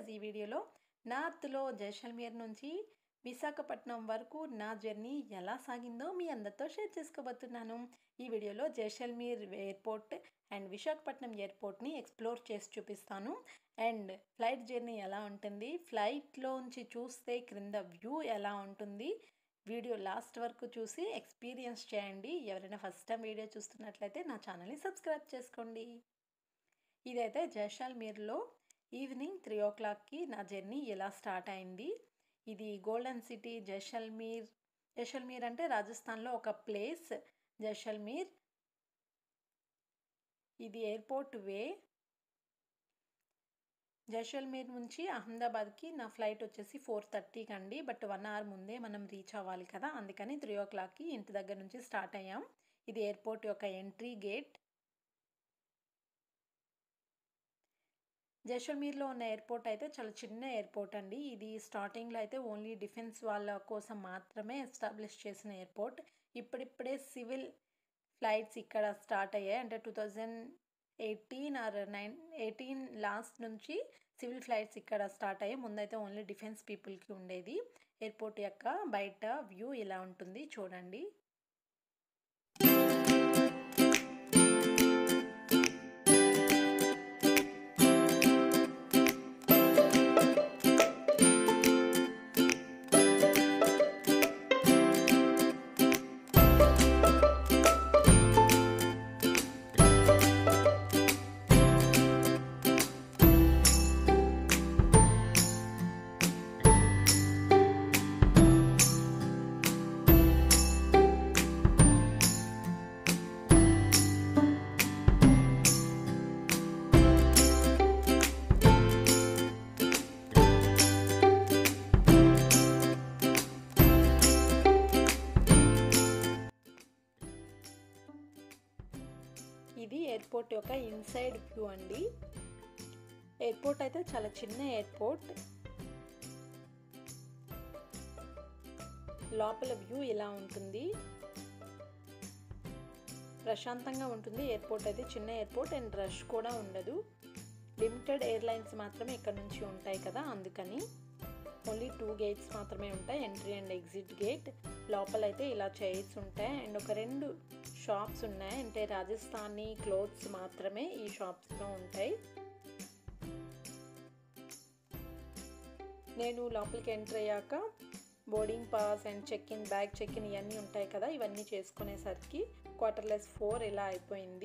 ఈరోజు ఈ వీడియోలో నార్త్లో జైసల్మేర్ నుంచి విశాఖపట్నం వరకు నా జర్నీ ఎలా సాగిందో మీ అందరితో షేర్ చేసుకోబోతున్నాను ఈ వీడియోలో జైసల్మేర్ ఎయిర్పోర్ట్ అండ్ విశాఖపట్నం ఎయిర్పోర్ట్ని ఎక్స్ప్లోర్ చేసి చూపిస్తాను అండ్ ఫ్లైట్ జర్నీ ఎలా ఉంటుంది ఫ్లైట్లోంచి చూస్తే క్రింద వ్యూ ఎలా ఉంటుంది వీడియో లాస్ట్ వరకు చూసి ఎక్స్పీరియన్స్ చేయండి ఎవరైనా ఫస్ట్ టైం వీడియో చూస్తున్నట్లయితే నా ఛానల్ని సబ్స్క్రైబ్ చేసుకోండి ఇదైతే జైసల్మేర్లో ఈవినింగ్ త్రీ ఓ క్లాక్కి నా జర్నీ ఎలా స్టార్ట్ అయింది ఇది గోల్డెన్ సిటీ జైసల్మీర్ జైసల్మీర్ అంటే రాజస్థాన్లో ఒక ప్లేస్ జైసల్మీర్ ఇది ఎయిర్పోర్ట్ వే జైసల్మేర్ నుంచి అహ్మదాబాద్కి నా ఫ్లైట్ వచ్చేసి ఫోర్ థర్టీకి అండి బట్ వన్ అవర్ ముందే మనం రీచ్ అవ్వాలి కదా అందుకని త్రీ ఓ క్లాక్కి ఇంటి దగ్గర నుంచి స్టార్ట్ అయ్యాం ఇది ఎయిర్పోర్ట్ యొక్క ఎంట్రీ గేట్ జైసల్మీర్లో ఉన్న ఎయిర్పోర్ట్ అయితే చాలా చిన్న ఎయిర్పోర్ట్ అండి ఇది స్టార్టింగ్లో అయితే ఓన్లీ డిఫెన్స్ వాళ్ళ కోసం మాత్రమే ఎస్టాబ్లిష్ చేసిన ఎయిర్పోర్ట్ ఇప్పుడిప్పుడే సివిల్ ఫ్లైట్స్ ఇక్కడ స్టార్ట్ అయ్యాయి అంటే two thousand eighteen or nine eighteen last నుంచి సివిల్ ఫ్లైట్స్ ఇక్కడ స్టార్ట్ అయ్యాయి ముందైతే ఓన్లీ డిఫెన్స్ పీపుల్కి ఉండేది ఎయిర్పోర్ట్ యొక్క బయట వ్యూ ఇలా ఉంటుంది చూడండి ఇది ఎయిర్పోర్ట్ యొక్క ఇన్సైడ్ వ్యూ అండి ఎయిర్పోర్ట్ అయితే చాలా చిన్న ఎయిర్పోర్ట్ లోపల వ్యూ ఇలా ఉంటుంది ప్రశాంతంగా ఉంటుంది ఎయిర్పోర్ట్ అయితే చిన్న ఎయిర్పోర్ట్ అండ్ రష్ కూడా ఉండదు లిమిటెడ్ ఎయిర్లైన్స్ మాత్రమే ఇక్కడ నుంచి ఉంటాయి కదా అందుకని ఓన్లీ టూ గేట్స్ మాత్రమే ఉంటాయి ఎంట్రీ అండ్ ఎగ్జిట్ గేట్ లోపల అయితే ఇలా చైర్స్ ఉంటాయి అండ్ ఒక రెండు షాప్స్ ఉన్నాయి అంటే రాజస్థానీ క్లోత్స్ మాత్రమే ఈ షాప్స్లో ఉంటాయి నేను లోపలికి ఎంటర్ అయ్యాక boarding pass and check in bag check in ఇవన్నీ ఉంటాయి కదా ఇవన్నీ చేసుకునేసరికి క్వార్టర్లెస్ ఫోర్ ఇలా అయిపోయింది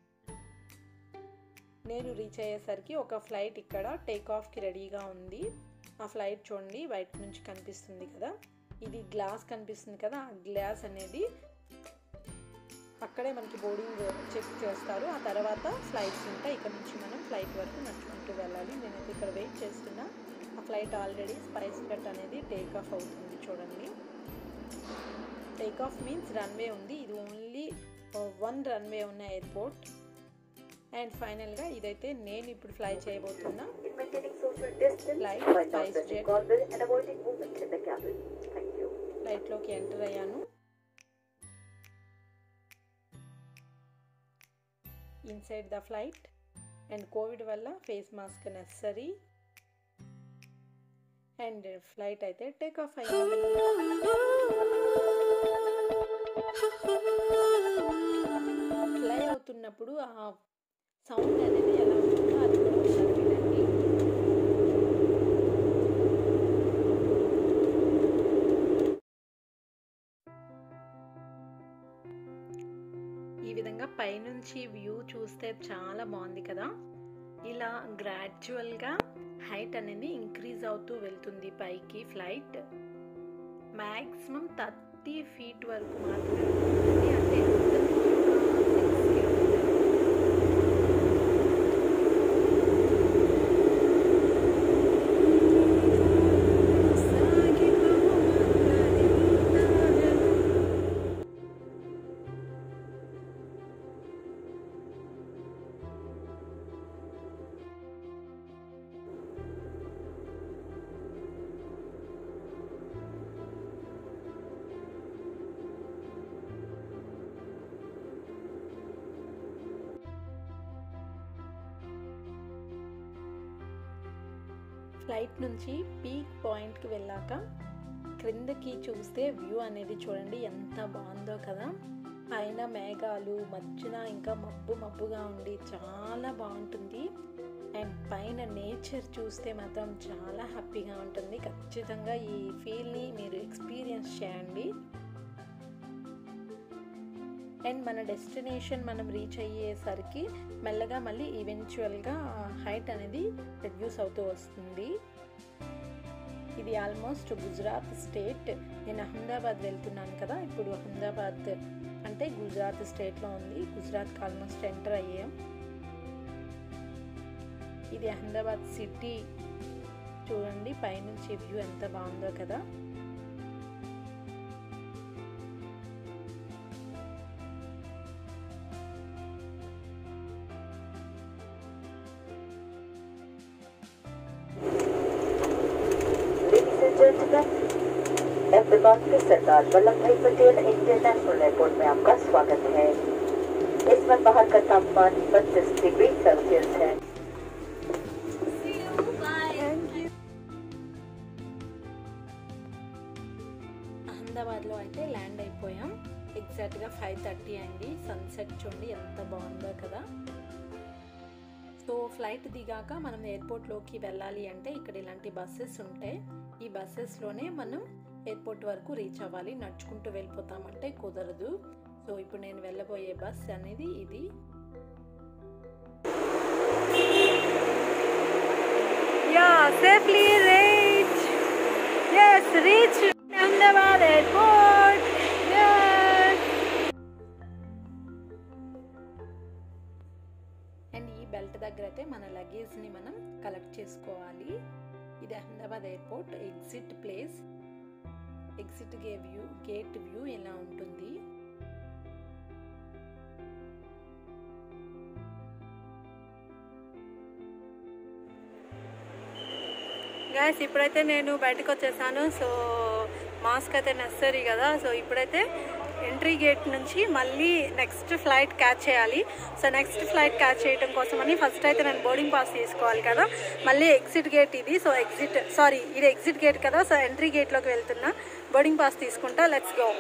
నేను రీచ్ అయ్యేసరికి ఒక ఫ్లైట్ ఇక్కడ టేక్ ఆఫ్కి రెడీగా ఉంది ఆ ఫ్లైట్ చూడండి బయట నుంచి కనిపిస్తుంది కదా ఇది గ్లాస్ కనిపిస్తుంది కదా ఆ గ్లాస్ అనేది అక్కడే మనకి బోర్డింగ్ చెక్ చేస్తారు ఆ తర్వాత ఫ్లైట్స్ ఉంటాయి ఇక్కడ నుంచి మనం ఫ్లైట్ వరకు నడుచుకుంటూ వెళ్ళాలి నేనైతే ఇక్కడ వెయిట్ చేస్తున్నా ఆ ఫ్లైట్ ఆల్రెడీ స్పైస్ కట్ అనేది టేక్ ఆఫ్ అవుతుంది చూడండి టేక్ ఆఫ్ మీన్స్ రన్వే ఉంది ఇది ఓన్లీ వన్ రన్వే ఉన్న ఎయిర్పోర్ట్ అండ్ ఫైనల్గా ఇదైతే నేను ఇప్పుడు ఫ్లై చేయబోతున్నా ఫ్లైట్ స్పైస్ జెట్ ఫ్లైట్లోకి ఎంటర్ అయ్యాను inside the flight and covid వల్ల face mask necessary and flight అయితే టేక్ ఆఫ్ అయ్యింది ఫ్లై అవుతున్నప్పుడు ఆ సౌండ్ అనేది ఎలా ఉంటుందో అది కూడా ఒకసారి వినండి ఈ విధంగా పైనుంచి వ్యూ చూస్తే చాలా బాగుంది కదా ఇలా గ్రాడ్యువల్గా హైట్ అనేది ఇంక్రీజ్ అవుతూ వెళ్తుంది పైకి ఫ్లైట్ మ్యాక్సిమం థర్టీ ఫీట్ వరకు మాత్రమే ఉంటుంది అంటే ఫ్లైట్ నుంచి పీక్ పాయింట్కి వెళ్ళాక క్రిందకి చూస్తే వ్యూ అనేది చూడండి ఎంత బాగుందో కదా పైన మేఘాలు మధ్యన ఇంకా మబ్బు మబ్బుగా ఉండి చాలా బాగుంటుంది అండ్ పైన నేచర్ చూస్తే మాత్రం చాలా హ్యాపీగా ఉంటుంది ఖచ్చితంగా ఈ ఫీల్ని మీరు ఎక్స్పీరియన్స్ చేయండి అండ్ మన డెస్టినేషన్ మనం రీచ్ అయ్యేసరికి మెల్లగా మళ్ళీ ఈవెన్చువల్గా హైట్ అనేది రెడ్యూస్ అవుతూ వస్తుంది ఇది ఆల్మోస్ట్ గుజరాత్ స్టేట్ నేను అహ్మదాబాద్ వెళ్తున్నాను కదా ఇప్పుడు అహ్మదాబాద్ అంటే గుజరాత్ స్టేట్లో ఉంది గుజరాత్కి ఆల్మోస్ట్ ఎంటర్ అయ్యాం ఇది అహ్మదాబాద్ సిటీ చూడండి పైనుంచి వ్యూ ఎంత బాగుందో కదా Ladies and gentlemen, अहमदाबाद के सरदार वल्लभ भाई पटेल इंटरनेशनल एयरपोर्ट में आपका स्वागत है इस वक्त बाहर का तापमान 25 डिग्री सेल्सियस है అహ్మదాబాద్లో అయితే ల్యాండ్ అయిపోయాం ఎగ్జాక్ట్గా ఫైవ్ థర్టీ అయింది సన్సెట్ చూడండి ఎంత బాగుందో కదా సో ఫ్లైట్ దిగాక మనం ఎయిర్పోర్ట్లోకి వెళ్ళాలి అంటే ఇక్కడ ఇలాంటి బస్సెస్ ఉంటాయి ఈ బస్సెస్లోనే మనం ఎయిర్పోర్ట్ వరకు రీచ్ అవ్వాలి నడుచుకుంటూ వెళ్ళిపోతామంటే కుదరదు సో ఇప్పుడు నేను వెళ్ళబోయే బస్ అనేది ఇది Yeah, safely reach. Yes, reach Ahmedabad airport. Yes. And ఈ బెల్ట్ దగ్గర అయితే మన లగేజ్ని మనం కలెక్ట్ చేసుకోవాలి ఇది Ahmedabad airport exit place exit గే వ్యూ గేట్ వ్యూ ఇలా ఉంటుంది గైస్ ఇప్పుడైతే నేను బయటకు వచ్చేసాను సో మాస్క్ అయితే నెసరీ కదా సో ఇప్పుడైతే ఎంట్రీ గేట్ నుంచి మళ్ళీ నెక్స్ట్ ఫ్లైట్ క్యాచ్ చేయాలి సో నెక్స్ట్ ఫ్లైట్ క్యాచ్ చేయడం కోసమని ఫస్ట్ అయితే నేను బోర్డింగ్ పాస్ తీసుకోవాలి కదా మళ్ళీ ఎగ్జిట్ గేట్ ఇది సో ఎగ్జిట్ సారీ ఇది ఎగ్జిట్ గేట్ కదా సో ఎంట్రీ గేట్లోకి వెళ్తున్నా బోర్డింగ్ పాస్ తీసుకుంటా లెట్స్ గో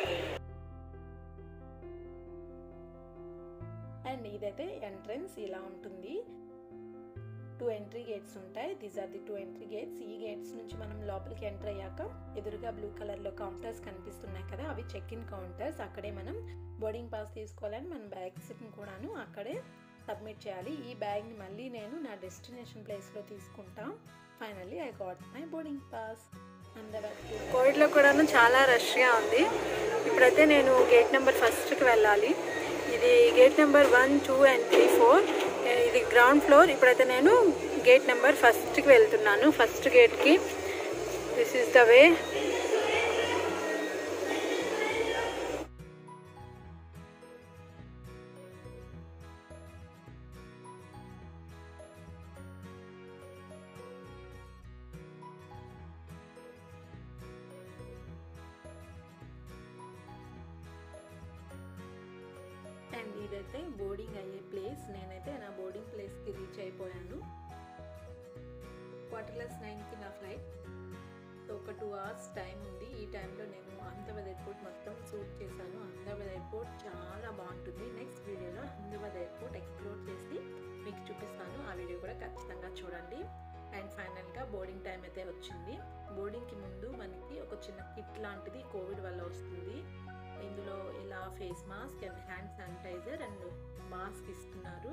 అండ్ ఇదైతే ఎంట్రన్స్ ఇలా ఉంటుంది టూ ఎంట్రీ గేట్స్ ఉంటాయి these are the two entry gates ఈ గేట్స్ నుంచి మనం లోపలికి ఎంటర్ అయ్యాక ఎదురుగా బ్లూ కలర్లో కౌంటర్స్ కనిపిస్తున్నాయి కదా అవి చెక్ ఇన్ కౌంటర్స్ అక్కడే మనం బోర్డింగ్ పాస్ తీసుకోవాలని మన బ్యాగ్స్ని కూడాను అక్కడే సబ్మిట్ చేయాలి ఈ బ్యాగ్ని మళ్ళీ నేను నా డెస్టినేషన్ ప్లేస్లో తీసుకుంటా finally I got my boarding pass Ahmedabad కోవిడ్లో కూడాను చాలా రష్గా ఉంది ఇప్పుడైతే నేను గేట్ నెంబర్ ఫస్ట్కి వెళ్ళాలి ఇది gate number one two and three four ఇది గ్రౌండ్ ఫ్లోర్ ఇప్పుడైతే నేను గేట్ నెంబర్ ఫస్ట్కి వెళ్తున్నాను ఫస్ట్ గేట్కి this is the way and ఇదైతే బోర్డింగ్ అయ్యే ప్లేస్ నేనైతే నా బోర్డింగ్ ప్లేస్కి రీచ్ అయిపోయాను క్వార్టర్లెస్ నైన్కి నా ఫ్లైట్ సో ఒక టూ అవర్స్ టైం ఉంది ఈ టైంలో నేను అహ్మదాబాద్ ఎయిర్పోర్ట్ మొత్తం షూట్ చేశాను అహ్మదాబాద్ ఎయిర్పోర్ట్ చాలా బాగుంటుంది నెక్స్ట్ వీడియోలో అహ్మదాబాద్ ఎయిర్పోర్ట్ ఎక్స్ప్లోర్ చేసి మీకు చూపిస్తాను ఆ వీడియో కూడా ఖచ్చితంగా చూడండి అండ్ ఫైనల్గా బోర్డింగ్ టైం అయితే వచ్చింది బోర్డింగ్కి ముందు మనకి ఒక చిన్న కిట్ లాంటిది కోవిడ్ వల్ల వస్తుంది ఇందులో ఇలా face mask and hand sanitiser and mask ఇస్తున్నారు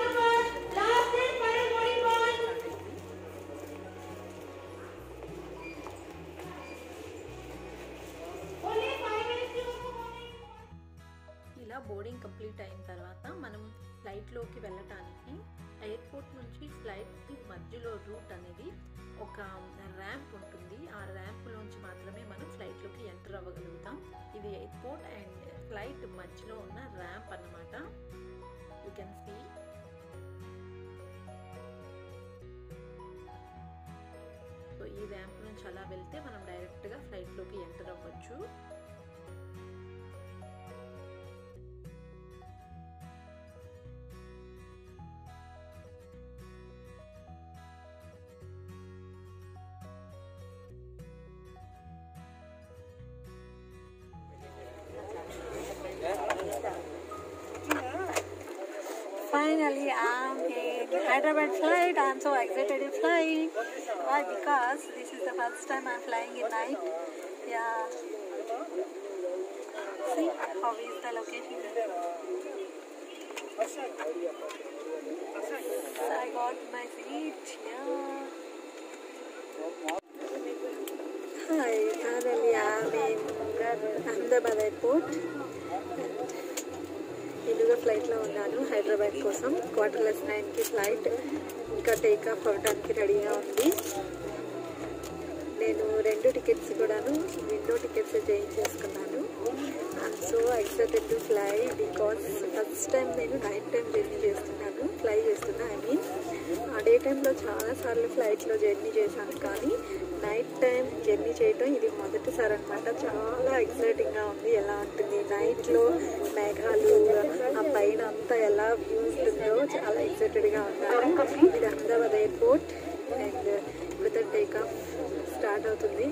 ఇలా బోర్డింగ్ కంప్లీట్ అయిన తర్వాత మనం ఫ్లైట్లోకి వెళ్ళటానికి ఎయిర్పోర్ట్ నుంచి ఫ్లైట్కి మధ్యలో రూట్ అనేది ఒక ర్యాంప్ ఉంటుంది ఆ ర్యాంప్లోంచి మాత్రమే మనం ఫ్లైట్లోకి ఎంటర్ అవ్వగలుగుతాం ఇది ఎయిర్పోర్ట్ అండ్ ఫ్లైట్ మధ్యలో ఉన్న ర్యాంప్ అన్నమాట యూ కెన్ సీ సో ఈ ర్యాంప్ నుంచి అలా వెళ్తే మనం డైరెక్ట్గా ఫ్లైట్లోకి ఎంటర్ అవ్వచ్చు Finally, I'm in Hyderabad flight. I'm so excited to fly. Why? Because this is the first time I'm flying in night. Yeah. See how is the location? I got my seat. Yeah. Hi, finally I'm in Ahmedabad airport. ఎదురుగా ఫ్లైట్లో ఉన్నాను హైదరాబాద్ కోసం quarter less నైన్కి flight ఇంకా take off అవ్వడానికి రెడీగా ఉంది నేను రెండు టికెట్స్ కూడాను విండో టికెట్స్ చేయించేసుకున్నాను I'm so excited to fly because first time నేను నైట్ టైం జర్నీ చేస్తున్నాను ఫ్లై చేస్తున్నా ఐ మీన్ ఆ డే టైంలో చాలాసార్లు ఫ్లైట్లో జర్నీ చేశాను కానీ నైట్ టైం జర్నీ చేయటం ఇది మొదటిసారి అనమాట చాలా ఎక్సైటింగ్గా ఉంది ఎలా ఉంటుంది నైట్లో మేఘాలు ఆ పైన అంతా ఎలా వ్యూ ఉంటుందో చాలా ఎక్సైటెడ్గా ఉన్నాను ఇది అహ్మదాబాద్ ఎయిర్పోర్ట్ అండ్ ఇప్పుడు టేక్ ఆఫ్ స్టార్ట్ అవుతుంది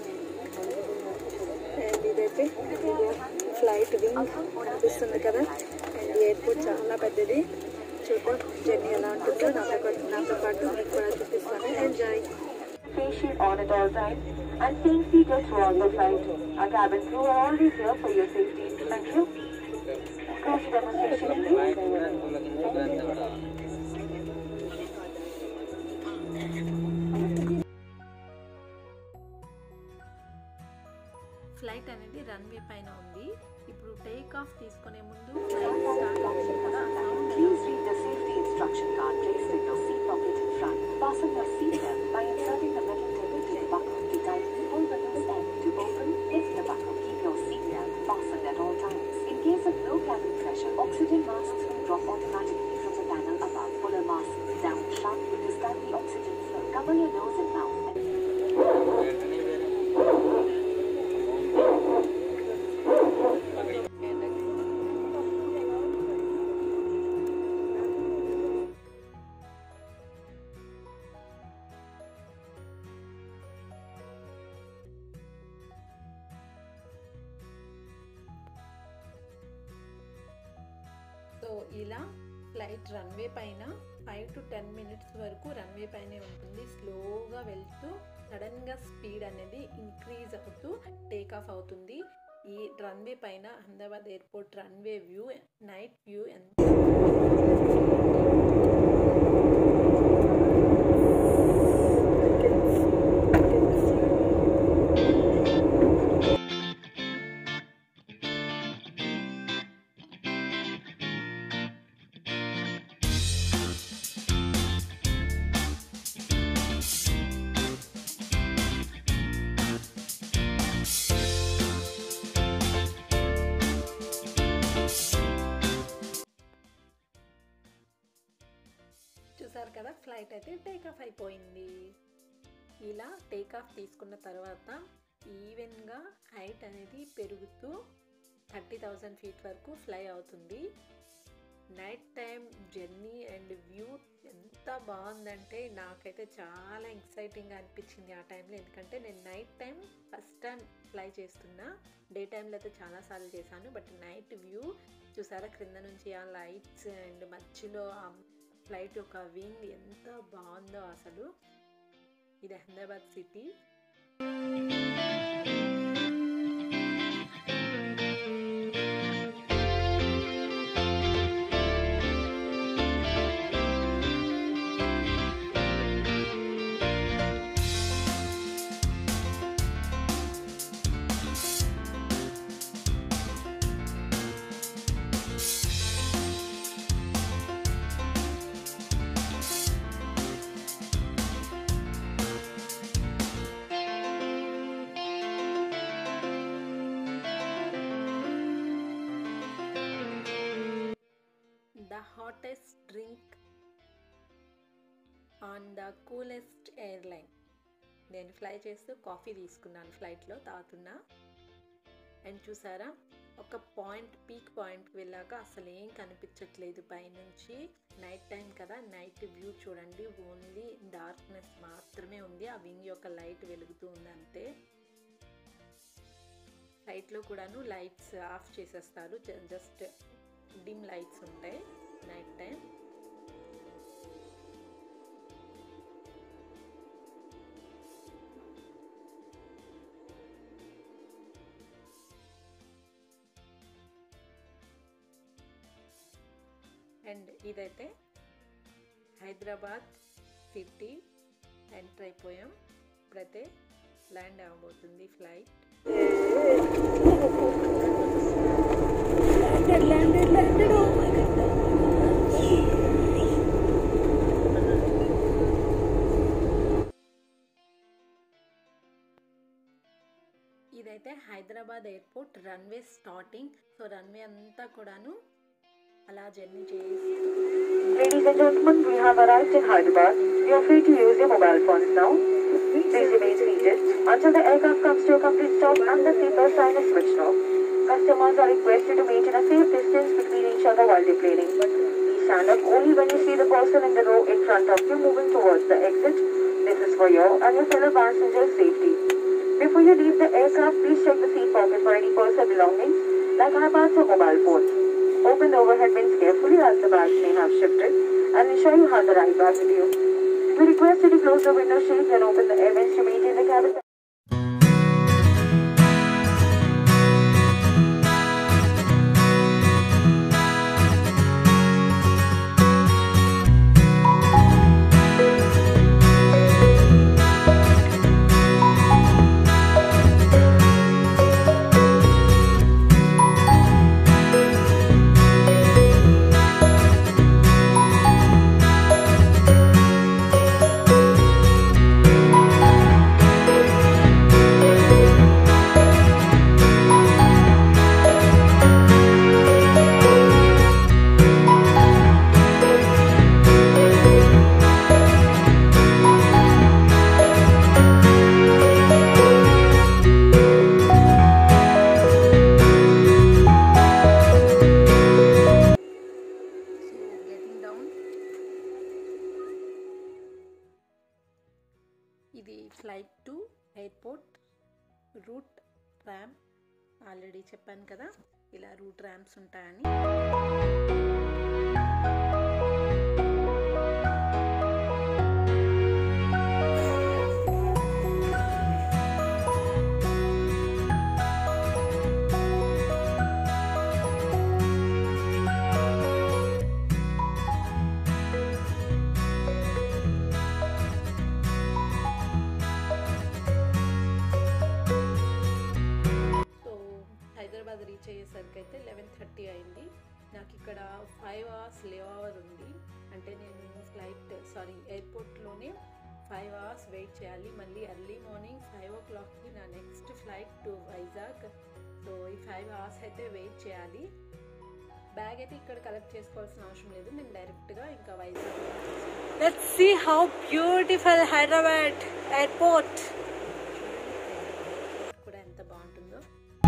అండ్ ఇదైతే ఫ్లైట్ వింగ్ కనిపిస్తుంది కదా అండ్ ఎయిర్పోర్ట్ చాలా పెద్దది చూద్దాం జర్నీ ఎలా ఉంటుందో నాతో పాటు నాతో పాటు మీకు కూడా చూపిస్తాను enjoy Patient on at all times and staying seated throughout the flight. Our cabin crew are always here for your safety. Thank you. Crash demonstration, please. Flight అనేది రన్వే పైన ఉంది ఇప్పుడు టేక్ ఆఫ్ తీసుకునే ముందు ఫ్లైట్ స్టార్ట్ అవుతుంది కదా ఆ sound Please read the safety instruction card placed in your seat pocket in front. Fasten your seatbelt by inserting the metal table to the buckle. To tighten, pull the loose end. To open, lift the buckle. Keep your seatbelt fastened at all times. In case of low cabin pressure, oxygen masks will drop automatically from the panel above. Pull a mask down sharply to start the oxygen flow. Cover your nose and mouth. And so ఇలా flight runway పైన five to ten minutes వరకు runway పైనే ఉంటుంది స్లోగా వెళ్తూ సడన్గా speed అనేది increase అవుతూ టేక్ ఆఫ్ అవుతుంది ఈ రన్వే పైన Ahmedabad airport runway view night view ఎంత చూసారు కదా ఫ్లైట్ అయితే టేక్ ఆఫ్ అయిపోయింది ఇలా టేక్ ఆఫ్ తీసుకున్న తర్వాత ఈవెన్గా హైట్ అనేది పెరుగుతూ థర్టీ థౌజండ్ ఫీట్ వరకు ఫ్లై అవుతుంది night time journey and view ఎంత బాగుందంటే నాకైతే చాలా ఎక్సైటింగ్గా అనిపించింది ఆ టైంలో ఎందుకంటే నేను night time first time fly చేస్తున్నా డే టైంలో అయితే చాలాసార్లు చేశాను బట్ నైట్ వ్యూ చూసారా క్రింద నుంచి ఆ లైట్స్ అండ్ మధ్యలో ఆ ఫ్లైట్ యొక్క వింగ్ ఎంత బాగుందో అసలు ఇది Ahmedabad city the hottest drink on the coolest airline నేను ఫ్లై చేస్తూ కాఫీ తీసుకున్నాను ఫ్లైట్లో తాగుతున్నా అండ్ చూసారా ఒక పాయింట్ పీక్ పాయింట్కి వెళ్ళాక అసలు ఏం కనిపించట్లేదు పైనుంచి నైట్ టైం కదా నైట్ వ్యూ చూడండి ఓన్లీ డార్క్నెస్ మాత్రమే ఉంది ఆ వింగ్ యొక్క లైట్ వెలుగుతూ ఉంది అంతే ఫ్లైట్లో కూడాను లైట్స్ ఆఫ్ చేసేస్తారు జస్ట్ డిమ్ లైట్స్ ఉంటాయి నైట్ టైం అండ్ ఇదైతే హైదరాబాద్ సిటీ ఎంటర్ అయిపోయాం ఇప్పుడైతే ల్యాండ్ అవ్వబోతుంది ఫ్లైట్ ఇదైతే Hyderabad airport runway starting so runway అంతా కూడాను అలా జర్నీ చేసి Ladies and gentlemen, we have arrived in Hyderabad. You are free to use your mobile phones now. Please remain seated until the aircraft comes to a complete stop and the seatbelt sign is switched off. Customers are requested to maintain a safe distance between each other while deplaning. Please stand up only when you see the person in the row in front of you moving towards the exit. This is for your and your fellow passengers' safety. Before you leave the aircraft, please check the seat pocket for any personal belongings like iPads or mobile phones. Open the overhead bins carefully as the bags may have shifted and ensure you have the right bag with you. We request you to close the window shades and open the air vents to maintain the cabin. So getting down ఇది flight to airport route ramp already చెప్పాను కదా ఇలా route ramps ఉంటాయని so Hyderabad reach అయ్యేసరికి అయితే eleven thirty అయింది నాకు ఇక్కడ ఫైవ్ అవర్స్ లేవ్ అవర్ ఉంది అంటే నేను ఫ్లైట్ సారీ ఎయిర్పోర్ట్లోనే ఫైవ్ అవర్స్ వెయిట్ చేయాలి మళ్ళీ ఎర్లీ మార్నింగ్ ఫైవ్ ఓ క్లాక్కి నా next flight to Vizag so ఈ ఫైవ్ అవర్స్ అయితే వెయిట్ చేయాలి బ్యాగ్ అయితే ఇక్కడ కలెక్ట్ చేసుకోవాల్సిన అవసరం లేదు నేను డైరెక్ట్గా ఇంకా Vizag Let's see how beautiful Hyderabad airport. కూడా ఎంత బాగుంటుందో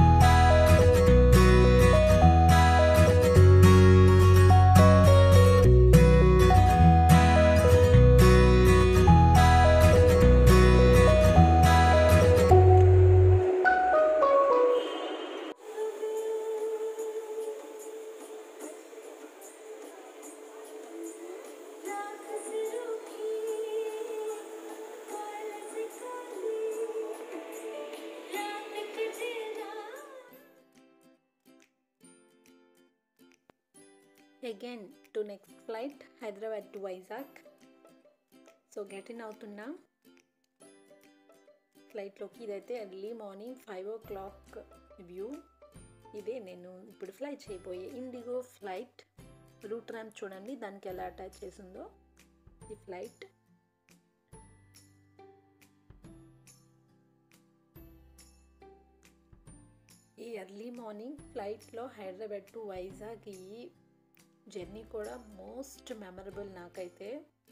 again to next flight Hyderabad to Vizag so get in అవుతున్నా ఫ్లైట్లోకి ఇదైతే early morning five o'clock view ఇదే నేను ఇప్పుడు ఫ్లై చేయబోయే ఇండిగో ఫ్లైట్ రూట్ ర్యాంప్ చూడండి దానికి ఎలా అటాచ్ చేసిందో ఈ ఫ్లైట్ ఈ ఎర్లీ మార్నింగ్ ఫ్లైట్లో హైదరాబాద్ టు వైజాగ్ ఈ జర్నీ కూడా మోస్ట్ మెమరబుల్ నాకైతే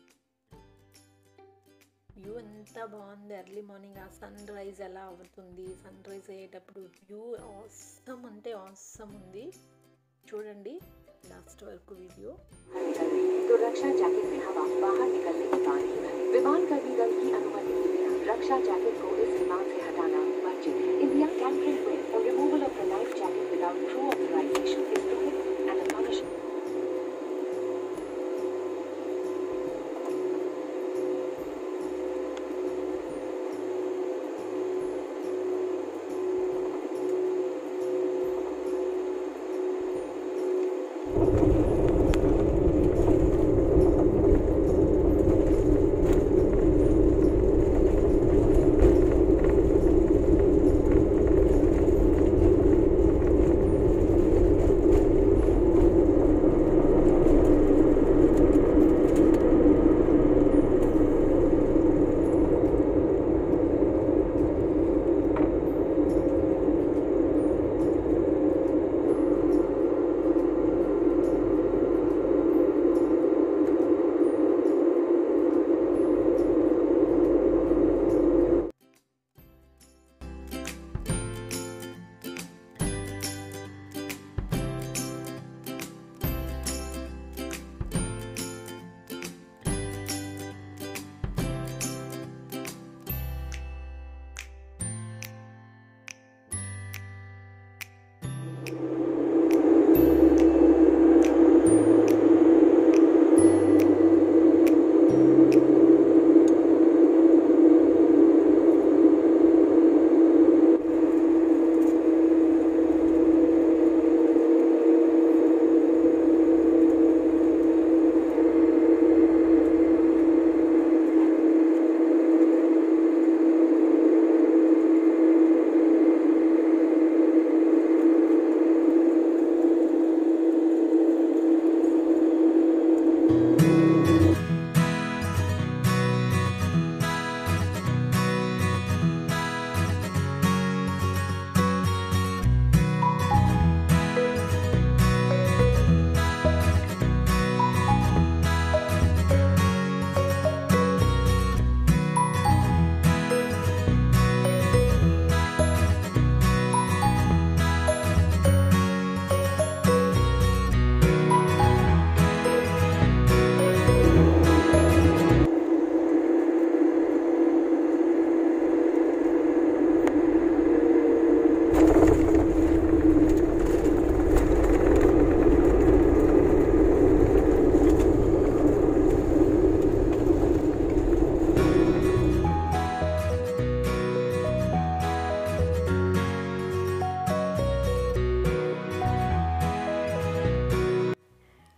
వ్యూ ఎంత బాగుంది ఎర్లీ మార్నింగ్ ఆ సన్ రైజ్ ఎలా అవుతుంది సన్ రైజ్ అయ్యేటప్పుడు వ్యూ ఆసమ్ అంటే ఆసమ్ ఉంది చూడండి లాస్ట్ వరకు వీడియో तो रक्षा जैकेट में हवा बाहर निकलने के बाद विमान कर्मी दल की अनुमति के बिना रक्षा जैकेट को इस विमान से हटाना वर्जित India tampering with or removal of the life jacket without crew authorization is prohibited and a punishment.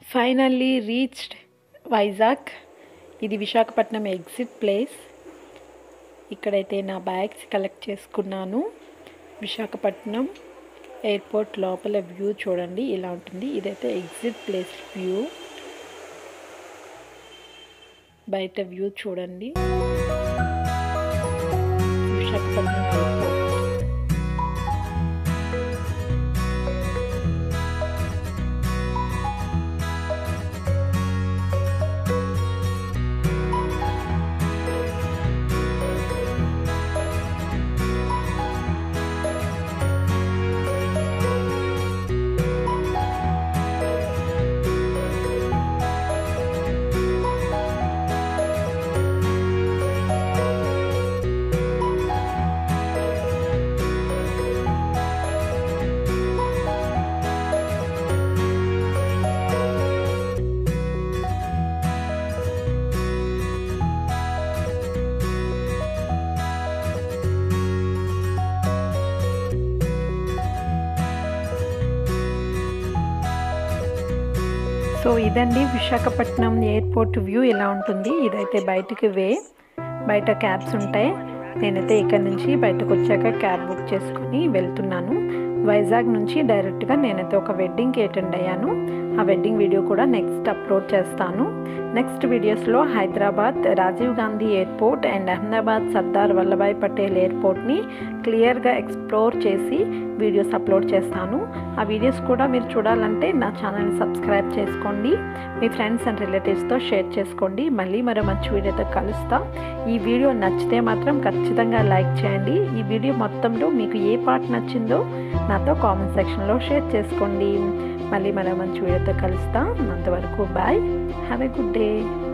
Finally reached Vizag ఇది విశాఖపట్నం ఎగ్జిట్ ప్లేస్ ఇక్కడైతే నా బ్యాగ్స్ కలెక్ట్ చేసుకున్నాను విశాఖపట్నం ఎయిర్పోర్ట్ లోపల వ్యూ చూడండి ఇలా ఉంటుంది ఇదైతే ఎగ్జిట్ ప్లేస్ వ్యూ బయట వ్యూ చూడండి విశాఖపట్నం ఎయిర్పోర్ట్ సో ఇదండి విశాఖపట్నం ఎయిర్పోర్ట్ వ్యూ ఇలా ఉంటుంది ఇదైతే బయటికి వే బయట క్యాబ్స్ ఉంటాయి నేనైతే ఇక్కడ నుంచి బయటకు వచ్చాక క్యాబ్ బుక్ చేసుకుని వెళ్తున్నాను వైజాగ్ నుంచి డైరెక్ట్గా నేనైతే ఒక వెడ్డింగ్కి అటెండ్ అయ్యాను ఆ వెడ్డింగ్ వీడియో కూడా నెక్స్ట్ అప్లోడ్ చేస్తాను నెక్స్ట్ వీడియోస్లో హైదరాబాద్ రాజీవ్ గాంధీ ఎయిర్పోర్ట్ అండ్ అహ్మదాబాద్ సర్దార్ వల్లభాయ్ పటేల్ ఎయిర్పోర్ట్ని క్లియర్గా ఎక్స్ప్లోర్ చేసి వీడియోస్ అప్లోడ్ చేస్తాను ఆ వీడియోస్ కూడా మీరు చూడాలంటే నా ఛానల్ని సబ్స్క్రైబ్ చేసుకోండి మీ ఫ్రెండ్స్ అండ్ రిలేటివ్స్తో షేర్ చేసుకోండి మళ్ళీ మరో మంచి వీడియోతో కలుస్తా ఈ వీడియో నచ్చితే మాత్రం ఖచ్చితంగా లైక్ చేయండి ఈ వీడియో మొత్తంలో మీకు ఏ పార్ట్ నచ్చిందో నాతో కామెంట్ సెక్షన్లో షేర్ చేసుకోండి మళ్ళీ మరో మంచి వీడియోతో కలుస్తాం అంతవరకు bye have a good day